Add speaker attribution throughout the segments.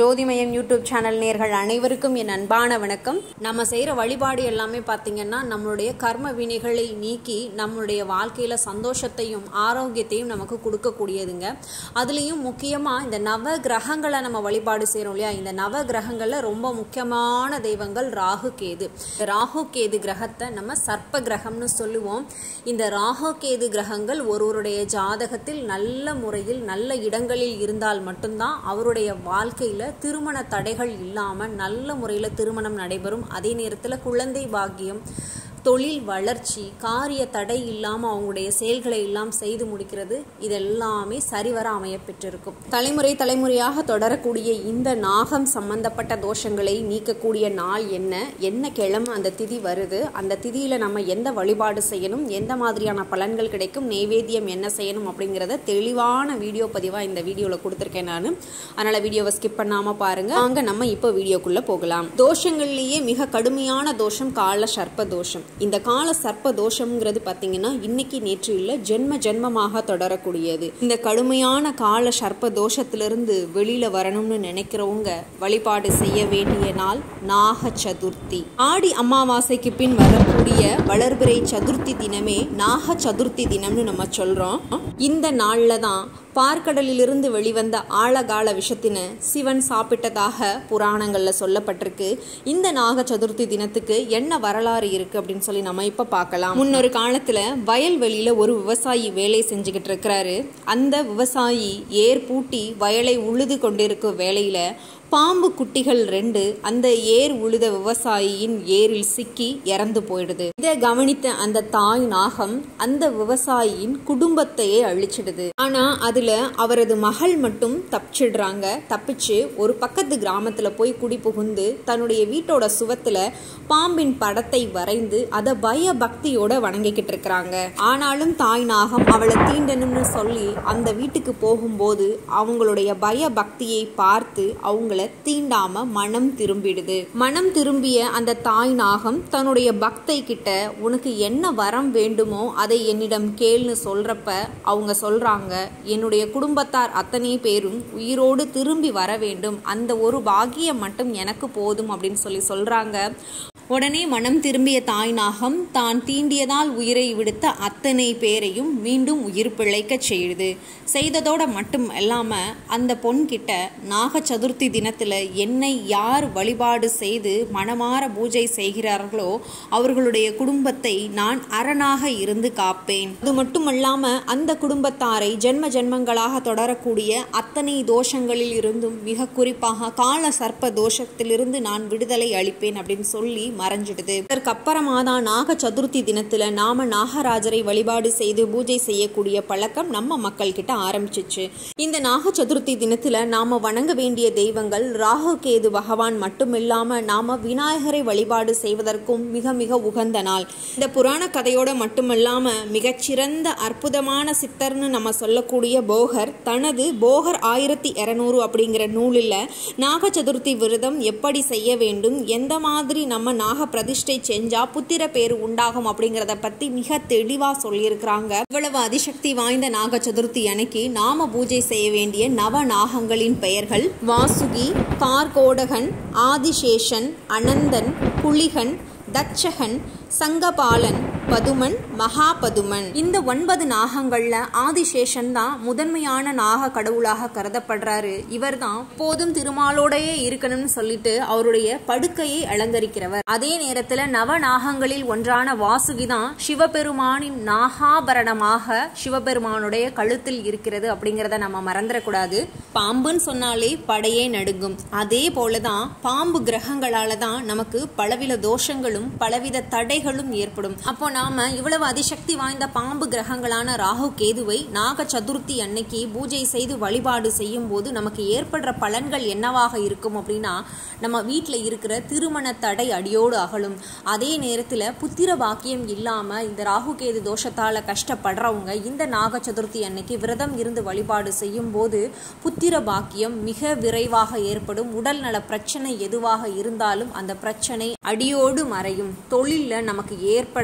Speaker 1: ஜோதிமயம் YouTube channel நேர்கள் அனைவருக்கும் என் அன்பான வணக்கம் நம்ம செய்கிற வழிபாடு எல்லாமே பார்த்தீங்கன்னா நம்மளுடைய கர்ம வினைகளை நீக்கி நம்மளுடைய வாழ்க்கையில் சந்தோஷத்தையும் ஆரோக்கியத்தையும் நமக்கு கொடுக்கக்கூடியதுங்க அதுலேயும் முக்கியமாக இந்த நவ கிரகங்களை நம்ம வழிபாடு செய்கிறோம் இல்லையா இந்த நவ கிரகங்களில் ரொம்ப முக்கியமான தெய்வங்கள் ராகு கேது ராகு கேது கிரகத்தை நம்ம சர்ப்ப கிரகம்னு சொல்லுவோம் இந்த ராகு கேது கிரகங்கள் ஒருவருடைய ஜாதகத்தில் நல்ல முறையில் நல்ல இடங்களில் இருந்தால் மட்டும்தான் அவருடைய வாழ்க்கையில் திருமண தடைகள் இல்லாமல் நல்ல முறையில் திருமணம் நடைபெறும் அதே நேரத்தில் குழந்தை பாக்கியம் தொழில் வளர்ச்சி காரிய தடை இல்லாமல் அவங்களுடைய செயல்களை எல்லாம் செய்து முடிக்கிறது இதெல்லாமே சரிவர அமைய பெற்றிருக்கும் தலைமுறை தலைமுறையாக தொடரக்கூடிய இந்த நாகம் சம்பந்தப்பட்ட தோஷங்களை நீக்கக்கூடிய நாள் என்ன என்ன கிழமை அந்த திதி வருது அந்த திதியில் நம்ம எந்த வழிபாடு செய்யணும் எந்த மாதிரியான பலன்கள் கிடைக்கும் நெய்வேத்தியம் என்ன செய்யணும் அப்படிங்கிறத தெளிவான வீடியோ பதிவாக இந்த வீடியோவில் கொடுத்துருக்கேன் நான் அதனால் வீடியோவை ஸ்கிப் பண்ணாமல் பாருங்கள் வாங்க நம்ம இப்போ வீடியோக்குள்ளே போகலாம் தோஷங்கள்லேயே மிக கடுமையான தோஷம் கால சர்ப்ப தோஷம் இந்த கால சர்ப்ப தோஷம்ங்கிறது பார்த்தீங்கன்னா இன்னைக்கு நேற்று இல்லை ஜென்ம ஜென்மமாக தொடரக்கூடியது இந்த கடுமையான கால சர்ப்ப தோஷத்திலிருந்து வெளியில வரணும்னு நினைக்கிறவங்க வழிபாடு செய்ய வேண்டிய நாள் நாக சதுர்த்தி ஆடி அமாவாசைக்கு பின் வரக்கூடிய வளர்பிறை சதுர்த்தி தினமே நாக சதுர்த்தி தினம்னு நம்ம சொல்றோம் இந்த நாள்ல தான் பார்க்கடலிலிருந்து வெளிவந்த ஆழகால விஷத்தின சிவன் சாப்பிட்டதாக புராணங்கள்ல சொல்லப்பட்டிருக்கு இந்த நாக சதுர்த்தி தினத்துக்கு என்ன வரலாறு இருக்கு அப்படின்னு சொல்லி நம்ம இப்ப பார்க்கலாம் முன்னொரு காலத்துல வயல்வெளியில ஒரு விவசாயி வேலை செஞ்சுக்கிட்டு இருக்கிறாரு அந்த விவசாயி ஏர் பூட்டி வயலை உழுது கொண்டிருக்கும் வேலையில பாம்பு குட்டிகள் ரெண்டு அந்த ஏர் உழுத விவசாயியின் ஏரில் சிக்கி இறந்து போயிடுது இதை கவனித்த அந்த தாய் நாகம் அந்த விவசாயியின் குடும்பத்தையே அழிச்சிடுது ஆனா அதுல அவரது மகள் மட்டும் தப்பிச்சிடுறாங்க தப்பிச்சு ஒரு பக்கத்து கிராமத்துல போய் குடி புகுந்து தன்னுடைய வீட்டோட சுவத்துல பாம்பின் படத்தை வரைந்து அதை பய பக்தியோட வணங்கிக்கிட்டு இருக்கிறாங்க ஆனாலும் தாய் நாகம் அவளை தீண்டணும்னு சொல்லி அந்த வீட்டுக்கு போகும்போது அவங்களுடைய பய பக்தியை பார்த்து அவங்க அவங்கள தீண்டாம மனம் திரும்பிடுது மனம் திரும்பிய அந்த தாய் நாகம் தன்னுடைய பக்தை கிட்ட உனக்கு என்ன வரம் வேண்டுமோ அதை என்னிடம் கேள்னு சொல்றப்ப அவங்க சொல்றாங்க என்னுடைய குடும்பத்தார் அத்தனை பேரும் உயிரோடு திரும்பி வர வேண்டும் அந்த ஒரு பாக்கியம் மட்டும் எனக்கு போதும் அப்படின்னு சொல்லி சொல்றாங்க உடனே மனம் திரும்பிய தாய் நாகம் தான் தீண்டியதால் உயிரை விடுத்த அத்தனை பேரையும் மீண்டும் உயிர் பிழைக்க செய்யுது செய்ததோட மட்டும் இல்லாம அந்த பொன் கிட்ட நாக சதுர்த்தி தினத்துல என்னை யார் வழிபாடு செய்து மனமாற பூஜை செய்கிறார்களோ அவர்களுடைய குடும்பத்தை நான் அரணாக இருந்து காப்பேன் அது மட்டுமல்லாம அந்த குடும்பத்தாரை ஜென்ம ஜென்மங்களாக தொடரக்கூடிய அத்தனை தோஷங்களில் இருந்தும் மிக குறிப்பாக கால சர்ப்ப தோஷத்திலிருந்து நான் விடுதலை அளிப்பேன் அப்படின்னு சொல்லி மறைஞ்சிடுது இதற்கு அப்புறமா தான் நாக சதுர்த்தி தினத்துல நாம நாகராஜரை வழிபாடு செய்து பூஜை செய்யக்கூடிய பழக்கம் நம்ம மக்கள் கிட்ட ஆரம்பிச்சிச்சு இந்த நாக சதுர்த்தி தினத்துல நாம வணங்க வேண்டிய தெய்வங்கள் ராகு கேது பகவான் மட்டுமில்லாம நாம விநாயகரை வழிபாடு செய்வதற்கும் மிக மிக உகந்த நாள் இந்த புராண கதையோட மட்டுமல்லாம மிகச்சிறந்த அற்புதமான சித்தர்னு நம்ம சொல்லக்கூடிய போகர் தனது போகர் ஆயிரத்தி இருநூறு அப்படிங்கிற நூலில் நாக சதுர்த்தி விரதம் எப்படி செய்ய வேண்டும் எந்த மாதிரி நம்ம நாக பிரதிஷ்டை செஞ்சா புத்திர பேரு உண்டாகும் அப்படிங்கிறத பத்தி மிக தெளிவா சொல்லியிருக்கிறாங்க இவ்வளவு அதிசக்தி வாய்ந்த நாக சதுர்த்தி அன்னைக்கு நாம பூஜை செய்ய வேண்டிய நவ நாகங்களின் பெயர்கள் வாசுகி கார்கோடகன் ஆதிசேஷன் அனந்தன் புலிகன் தட்சகன் சங்கபாலன் பதுமன் மகாபதுமன் இந்த ஒன்பது நாகங்கள்ல ஆதிசேஷன் தான் முதன்மையான நாக கடவுளாக கருதப்படுறாரு இவர் தான் போதும் திருமாலோடையே இருக்கணும்னு சொல்லிட்டு அவருடைய படுக்கையை அலங்கரிக்கிறவர் அதே நேரத்துல நவ நாகங்களில் ஒன்றான வாசுகி தான் சிவபெருமானின் நாகாபரணமாக சிவபெருமானுடைய கழுத்தில் இருக்கிறது அப்படிங்கிறத நம்ம மறந்துடக்கூடாது பாம்புன்னு சொன்னாலே படையே நடுங்கும் அதே போலதான் பாம்பு கிரகங்களால தான் நமக்கு பலவித தோஷங்களும் பலவித தடைகளும் ஏற்படும் அப்போ நாம இவ்வளவு அதிசக்தி வாய்ந்த பாம்பு கிரகங்களான ராகு கேதுவை நாக சதுர்த்தி அன்னைக்கு பூஜை செய்து வழிபாடு செய்யும் போது நமக்கு ஏற்படுற பலன்கள் என்னவாக இருக்கும் அப்படின்னா நம்ம வீட்டில் இருக்கிற திருமண தடை அடியோடு அகலும் அதே நேரத்தில் புத்திர பாக்கியம் இல்லாமல் இந்த ராகு கேது தோஷத்தால் கஷ்டப்படுறவங்க இந்த நாக சதுர்த்தி அன்னைக்கு விரதம் இருந்து வழிபாடு செய்யும் போது புத்திர பாக்கியம் மிக விரைவாக ஏற்படும் உடல் நல பிரச்சனை எதுவாக இருந்தாலும் அந்த பிரச்சனை அடியோடு மறையும் தொழிலில் நமக்கு ஏற்படுற அடி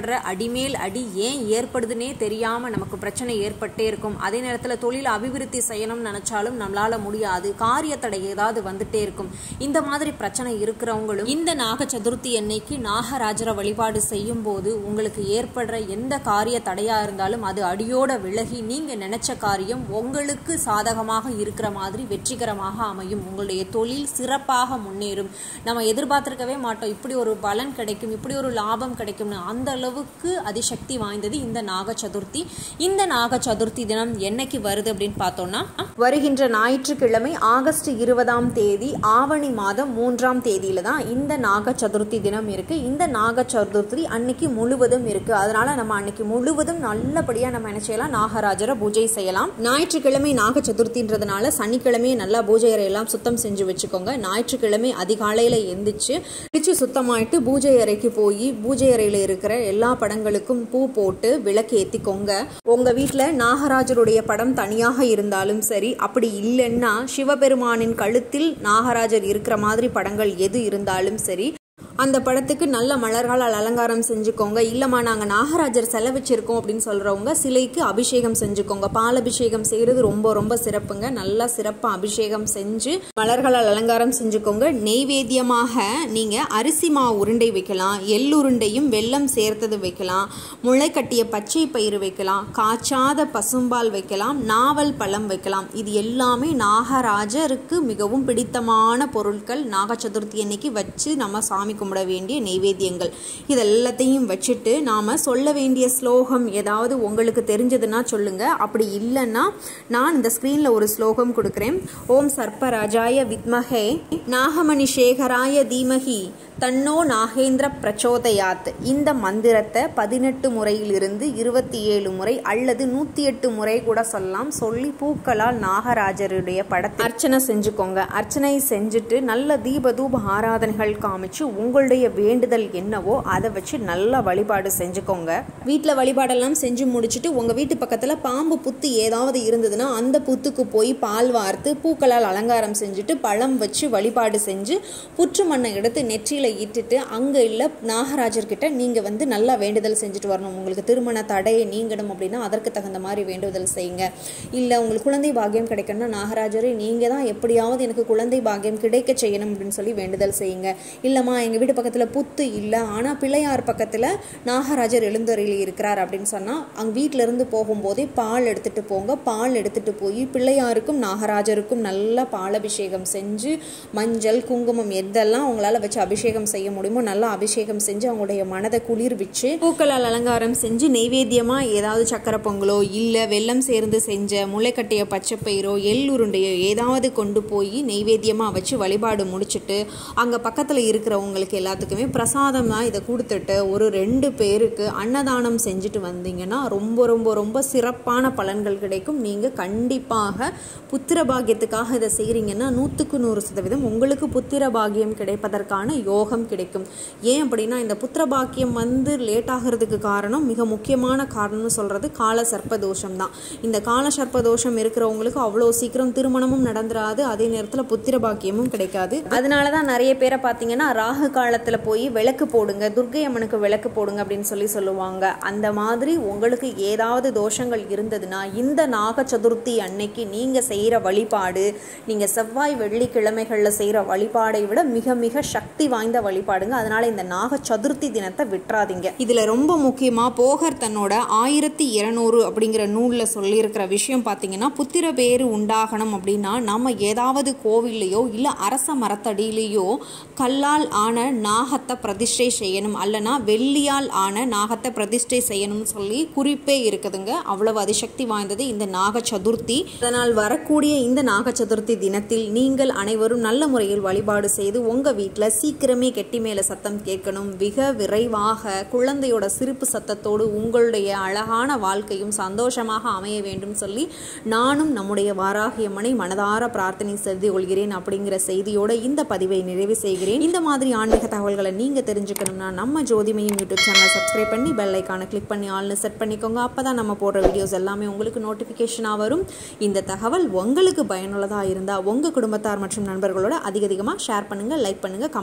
Speaker 1: அடிமேல் அடி ஏன் ஏற்படுதுன்னே தெரியாமல் நமக்கு பிரச்சனை ஏற்பட்டே இருக்கும் அதே நேரத்தில் தொழில் அபிவிருத்தி செய்யணும்னு நினச்சாலும் நம்மளால் முடியாது காரிய தடை ஏதாவது வந்துட்டே இருக்கும் இந்த மாதிரி பிரச்சனை இருக்கிறவங்களும் இந்த நாக சதுர்த்தி அன்னைக்கு நாகராஜரை வழிபாடு செய்யும் போது உங்களுக்கு ஏற்படுற எந்த காரிய தடையா இருந்தாலும் அது அடியோட விலகி நீங்க நினைச்ச காரியம் உங்களுக்கு சாதகமாக இருக்கிற மாதிரி வெற்றிகரமாக அமையும் உங்களுடைய தொழில் சிறப்பாக முன்னேறும் நம்ம எதிர்பார்த்திருக்கவே மாட்டோம் இப்படி ஒரு பலன் கிடைக்கும் இப்படி ஒரு லாபம் கிடைக்கும்னு அந்த அளவுக்கு அதிசக்தி வாய்ந்தது இந்த நாக சதுர்த்தி இந்த நாக சதுர்த்தி தினம் என்னைக்கு வருது அப்படின்னு பார்த்தோம்னா வருகின்ற ஞாயிற்றுக்கிழமை ஆகஸ்ட் இருபதாம் தேதி ஆவணி மாதம் மூன்றாம் தேதியில தான் இந்த நாக சதுர்த்தி தினம் இருக்கு இந்த நாக சதுர்த்தி அன்னைக்கு முழுவதும் இருக்கு அதனால நம்ம அன்னைக்கு முழுவதும் நல்லபடியா நம்ம என்ன செய்யலாம் நாகராஜரை பூஜை செய்யலாம் ஞாயிற்றுக்கிழமை நாக சதுர்த்தின்றதுனால சனிக்கிழமையே நல்லா பூஜை அறையெல்லாம் சுத்தம் செஞ்சு வச்சுக்கோங்க ஞாயிற்றுக்கிழமை அதிகாலையில எந்திரிச்சு குளிச்சு சுத்தமாயிட்டு பூஜை அறைக்கு போய் பூஜை அறையில இருக்கிற எல்லா படங்களுக்கும் பூ போட்டு விளக்கு ஏத்திக்கோங்க உங்க வீட்டுல நாகராஜருடைய படம் தனியாக இருந்தாலும் சரி அப்படி இல்லைன்னா சிவபெருமானின் கழுத்தில் நாகராஜர் இருக்கிற மாதிரி படங்கள் எது இருந்தாலும் சரி அந்த படத்துக்கு நல்ல மலர்களால் அலங்காரம் செஞ்சுக்கோங்க இல்லைம்மா நாங்கள் நாகராஜர் செலவிச்சிருக்கோம் அப்படின்னு சொல்கிறவங்க சிலைக்கு அபிஷேகம் செஞ்சுக்கோங்க பால் அபிஷேகம் செய்கிறது ரொம்ப ரொம்ப சிறப்புங்க நல்லா சிறப்பாக அபிஷேகம் செஞ்சு மலர்களால் அலங்காரம் செஞ்சுக்கோங்க நெய்வேத்தியமாக நீங்கள் அரிசி மாவு உருண்டை வைக்கலாம் எள்ளுருண்டையும் வெல்லம் சேர்த்தது வைக்கலாம் முளை கட்டிய பச்சை பயிறு வைக்கலாம் காய்ச்சாத பசும்பால் வைக்கலாம் நாவல் பழம் வைக்கலாம் இது எல்லாமே நாகராஜருக்கு மிகவும் பிடித்தமான பொருட்கள் நாக சதுர்த்தி அன்னைக்கு வச்சு நம்ம சாமி கும்பிட வேண்டிய நெய்வேத்தியங்கள் இது எல்லாத்தையும் வச்சுட்டு நாம் சொல்ல வேண்டிய ஸ்லோகம் ஏதாவது உங்களுக்கு தெரிஞ்சதுன்னா சொல்லுங்க அப்படி இல்லைன்னா நான் இந்த ஸ்க்ரீனில் ஒரு ஸ்லோகம் கொடுக்குறேன் ஓம் சர்ப்பராஜாய வித்மஹே நாகமணி சேகராய தீமகி தன்னோ நாகேந்திர பிரச்சோதயாத் இந்த மந்திரத்தை பதினெட்டு முறையிலிருந்து இருபத்தி ஏழு முறை அல்லது நூற்றி எட்டு முறை கூட சொல்லலாம் சொல்லி பூக்களால் நாகராஜருடைய படத்தை அர்ச்சனை செஞ்சுக்கோங்க அர்ச்சனை செஞ்சுட்டு நல்ல தீப தூப ஆராதனைகள் காமிச்சு உங்களுடைய வேண்டுதல் என்னவோ அதை வச்சு நல்லா வழிபாடு செஞ்சுக்கோங்க வீட்டில் வழிபாடெல்லாம் செஞ்சு முடிச்சுட்டு உங்கள் வீட்டு பக்கத்தில் பாம்பு புத்து ஏதாவது இருந்ததுன்னா அந்த புத்துக்கு போய் பால் வார்த்து பூக்களால் அலங்காரம் செஞ்சுட்டு பழம் வச்சு வழிபாடு செஞ்சு புற்று மண்ணை எடுத்து நெற்றியில் இட்டுட்டு அங்கே இல்லை நாகராஜர்கிட்ட நீங்கள் வந்து நல்லா வேண்டுதல் செஞ்சுட்டு வரணும் உங்களுக்கு திருமண தடையை நீங்கணும் அப்படின்னா அதற்கு தகுந்த மாதிரி வேண்டுதல் செய்யுங்க இல்லை உங்களுக்கு குழந்தை பாக்கியம் கிடைக்கணும்னா நாகராஜரை நீங்கள் தான் எப்படியாவது எனக்கு குழந்தை பாக்கியம் கிடைக்க செய்யணும் அப்படின்னு சொல்லி வேண்டுதல் செய்யுங்க இல்லைம்மா எங்கள் வீட்டு பக்கத்தில் புத்து இல்லை ஆனால் பிள்ளையார் பக்கத்தில் நாகராஜர் எழுந்தருளி இருக்கிறார் அப்படின்னு சொன்னால் அங்கே வீட்டிலேருந்து போகும்போதே பால் எடுத்துகிட்டு போங்க பால் எடுத்துகிட்டு போய் பிள்ளையாருக்கும் நாகராஜருக்கும் நல்லா பாலபிஷேகம் செஞ்சு மஞ்சள் குங்குமம் எதெல்லாம் உங்களால் வச்சு அபிஷேகம் செய்ய முடியுமோ நல்லா அபிஷேகம் செஞ்சு அவங்களுடைய மனதை குளிர்விச்சு பூக்களால் அலங்காரம் செஞ்சு நெய்வேத்தியமாக ஏதாவது சக்கரை பொங்கலோ இல்லை வெல்லம் சேர்ந்து செஞ்ச முளைக்கட்டிய பச்சைப்பயிரோ எள் உருண்டையோ ஏதாவது கொண்டு போய் நெய்வேத்தியமாக வச்சு வழிபாடு முடிச்சுட்டு அங்கே பக்கத்தில் இருக்கிறவங்களுக்கு எல்லாத்துக்குமே பிரசாதமாக இதை கொடுத்துட்டு ஒரு ரெண்டு பேருக்கு அன்னதானம் செஞ்சுட்டு வந்தீங்கன்னா ரொம்ப ரொம்ப ரொம்ப சிறப்பான பலன்கள் கிடைக்கும் நீங்கள் கண்டிப்பாக புத்திர பாக்கியத்துக்காக இதை செய்கிறீங்கன்னா நூற்றுக்கு நூறு சதவீதம் உங்களுக்கு புத்திர பாக்கியம் கிடைப்பதற்கான யோகம் கிடைக்கும் ஏன் அப்படின்னா இந்த புத்திர பாக்கியம் வந்து லேட் ஆகிறதுக்கு காரணம் மிக முக்கியமான காரணம்னு சொல்கிறது கால சர்ப்ப தோஷம் தான் இந்த கால சர்ப்ப தோஷம் இருக்கிறவங்களுக்கு அவ்வளோ சீக்கிரம் திருமணமும் நடந்துராது அதே நேரத்தில் புத்திர பாக்கியமும் கிடைக்காது அதனால தான் நிறைய பேரை பார்த்தீங்கன்னா ராகு காலத்தில் போய் விளக்கு போடுங்க துர்க்கை அம்மனுக்கு விளக்கு போடுங்க அப்படின்னு சொல்லி சொல்லுவாங்க அந்த மாதிரி உங்களுக்கு ஏதாவது தோஷங்கள் இருந்ததுன்னா இந்த நாக சதுர்த்தி அன்னைக்கு நீங்கள் செய்கிற வழிபாடு நீங்கள் செவ்வாய் வெள்ளிக்கிழமைகளில் செய்கிற வழிபாடை விட மிக மிக சக்தி வாய்ந்த வழிபாடுங்க அதனால இந்த நாக சதுர்த்தி தினத்தை விட்டுறாதீங்க இதுல ரொம்ப முக்கியமா போகர் தன்னோட ஆயிரத்தி இருநூறு அப்படிங்கிற நூல்ல சொல்லியிருக்கிற விஷயம் பார்த்தீங்கன்னா புத்திர பேரு உண்டாகணும் அப்படின்னா நம்ம ஏதாவது கோவில்லையோ இல்ல அரச மரத்தடியிலேயோ கல்லால் ஆன நாகத்தை பிரதிஷ்டை செய்யணும் அல்லனா வெள்ளியால் ஆன நாகத்தை பிரதிஷ்டை செய்யணும்னு சொல்லி குறிப்பே இருக்குதுங்க அவ்வளவு அதிசக்தி வாய்ந்தது இந்த நாக சதுர்த்தி அதனால் வரக்கூடிய இந்த நாக சதுர்த்தி தினத்தில் நீங்கள் அனைவரும் நல்ல முறையில் வழிபாடு செய்து உங்க வீட்டில் சீக்கிரமே கெட்டி மேல சத்தம் கேட்கணும் மிக விரைவாக குழந்தையோட சிரிப்பு சத்தத்தோடு உங்களுடைய அழகான வாழ்க்கையும் சந்தோஷமாக அமைய வேண்டும் சொல்லி நானும் நம்முடைய வாராகியம்மனை மனதார பிரார்த்தனை செய்து கொள்கிறேன் அப்படிங்கிற செய்தியோட இந்த பதிவை நிறைவு செய்கிறேன் இந்த மாதிரி ஆன்மீக தகவல்களை நீங்க தெரிஞ்சுக்கணும்னா நம்ம ஜோதிமையும் யூடியூப் சேனலை சப்ஸ்கிரைப் பண்ணி பெல் ஐக்கானை கிளிக் பண்ணி ஆல்னு செட் பண்ணிக்கோங்க அப்பதான் நம்ம போடுற வீடியோஸ் எல்லாமே உங்களுக்கு நோட்டிஃபிகேஷனாக வரும் இந்த தகவல் உங்களுக்கு பயனுள்ளதாக இருந்தால் உங்கள் குடும்பத்தார் மற்றும் நண்பர்களோட அதிக அதிகமாக ஷேர் பண்ணுங்கள் லைக் பண்ணுங்கள் கமெண்ட் பண்ணுங்கள்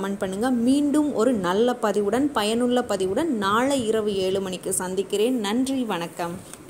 Speaker 1: மீண்டும் ஒரு நல்ல பதிவுடன் பயனுள்ள பதிவுடன் நாளை இரவு ஏழு மணிக்கு சந்திக்கிறேன் நன்றி வணக்கம்